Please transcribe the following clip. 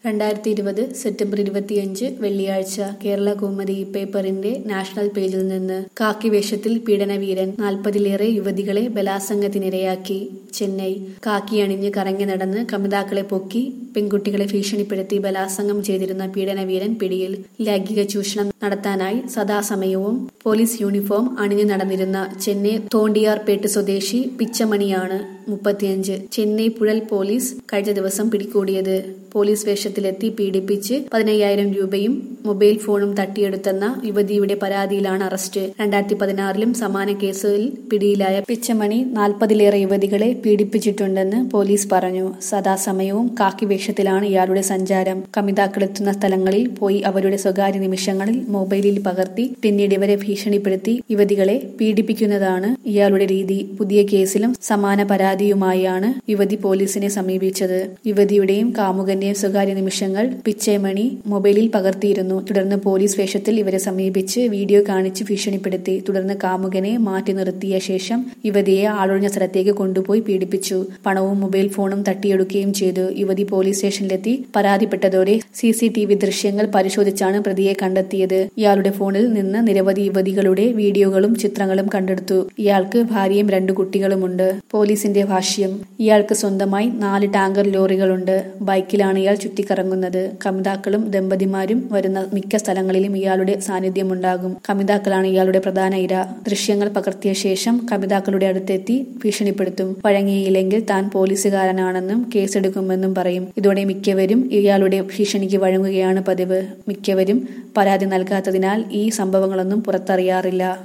രണ്ടായിരത്തി ഇരുപത് സെപ്റ്റംബർ ഇരുപത്തിയഞ്ച് വെള്ളിയാഴ്ച കേരള കൗമുദി പേപ്പറിന്റെ നാഷണൽ പേജിൽ നിന്ന് കാക്കി വേഷത്തിൽ പീഡനവീരൻ നാൽപ്പതിലേറെ യുവതികളെ ബലാത്സംഗത്തിനിരയാക്കി ചെന്നൈ കാക്കി അണിഞ്ഞ് കറങ്ങി നടന്ന് കമിതാക്കളെ പൊക്കി പെൺകുട്ടികളെ ഭീഷണിപ്പെടുത്തി ബലാത്സംഗം ചെയ്തിരുന്ന പീഡനവീരൻ പിടിയിൽ ലൈംഗിക ചൂഷണം നടത്താനായി സദാസമയവും പോലീസ് യൂണിഫോം അണിഞ്ഞു നടന്നിരുന്ന ചെന്നൈ തോണ്ടിയാർപേട്ട് സ്വദേശി പിച്ചമണിയാണ് മുപ്പത്തിയഞ്ച് ചെന്നൈ പുഴൽ പോലീസ് കഴിഞ്ഞ ദിവസം പിടികൂടിയത് പോലീസ് വേഷത്തിലെത്തി പീഡിപ്പിച്ച് പതിനയ്യായിരം രൂപയും മൊബൈൽ ഫോണും തട്ടിയെടുത്തെന്ന യുവതിയുടെ പരാതിയിലാണ് അറസ്റ്റ് രണ്ടായിരത്തി പതിനാറിലും സമാന കേസിൽ പിടിയിലായ പിച്ചമണി നാൽപ്പതിലേറെ യുവതികളെ പീഡിപ്പിച്ചിട്ടുണ്ടെന്ന് പോലീസ് പറഞ്ഞു സദാസമയവും കാക്കി വേഷത്തിലാണ് ഇയാളുടെ സഞ്ചാരം കമിതാക്കളെത്തുന്ന സ്ഥലങ്ങളിൽ പോയി അവരുടെ സ്വകാര്യ നിമിഷങ്ങളിൽ മൊബൈലിൽ പകർത്തി പിന്നീട് ഇവരെ ഭീഷണിപ്പെടുത്തി യുവതികളെ പീഡിപ്പിക്കുന്നതാണ് ഇയാളുടെ രീതി പുതിയ കേസിലും സമാന പരാതിയുമായാണ് യുവതി പോലീസിനെ സമീപിച്ചത് യുവതിയുടെയും കാമുകന്റെയും സ്വകാര്യ നിമിഷങ്ങൾ പിച്ചേമണി മൊബൈലിൽ പകർത്തിയിരുന്നു തുടർന്ന് പോലീസ് വേഷത്തിൽ ഇവരെ സമീപിച്ച് വീഡിയോ കാണിച്ച് ഭീഷണിപ്പെടുത്തി തുടർന്ന് കാമുകനെ മാറ്റി നിർത്തിയ ശേഷം യുവതിയെ ആളൊഴിഞ്ഞ സ്ഥലത്തേക്ക് കൊണ്ടുപോയി പീഡിപ്പിച്ചു പണവും മൊബൈൽ ഫോണും തട്ടിയെടുക്കുകയും ചെയ്തു യുവതി പോലീസ് സ്റ്റേഷനിലെത്തി പരാതിപ്പെട്ടതോടെ സി സി ടി വി ദൃശ്യങ്ങൾ പരിശോധിച്ചാണ് പ്രതിയെ കണ്ടെത്തിയത് ഇയാളുടെ ഫോണിൽ നിന്ന് നിരവധി യുവതികളുടെ വീഡിയോകളും ചിത്രങ്ങളും കണ്ടെടുത്തു ഇയാൾക്ക് ഭാര്യയും രണ്ടു കുട്ടികളുമുണ്ട് പോലീസിന്റെ ഭാഷ്യം ഇയാൾക്ക് സ്വന്തമായി നാല് ടാങ്കർ ലോറികളുണ്ട് ബൈക്കിലാണ് ഇയാൾ ചുറ്റിക്കറങ്ങുന്നത് കമിതാക്കളും ദമ്പതിമാരും വരുന്ന മിക്ക സ്ഥലങ്ങളിലും ഇയാളുടെ സാന്നിധ്യമുണ്ടാകും കമിതാക്കളാണ് ഇയാളുടെ പ്രധാന ഇര ദൃശ്യങ്ങൾ പകർത്തിയ ശേഷം കമിതാക്കളുടെ അടുത്തെത്തി ഭീഷണിപ്പെടുത്തും വഴങ്ങിയില്ലെങ്കിൽ താൻ പോലീസുകാരനാണെന്നും കേസെടുക്കുമെന്നും പറയും ഇതോടെ മിക്കവരും ഇയാളുടെ ഭീഷണിക്ക് വഴങ്ങുകയാണ് പതിവ് മിക്കവരും പരാതി നൽകാത്തതിനാൽ ഈ സംഭവങ്ങളൊന്നും പുറത്തറിയാറില്ല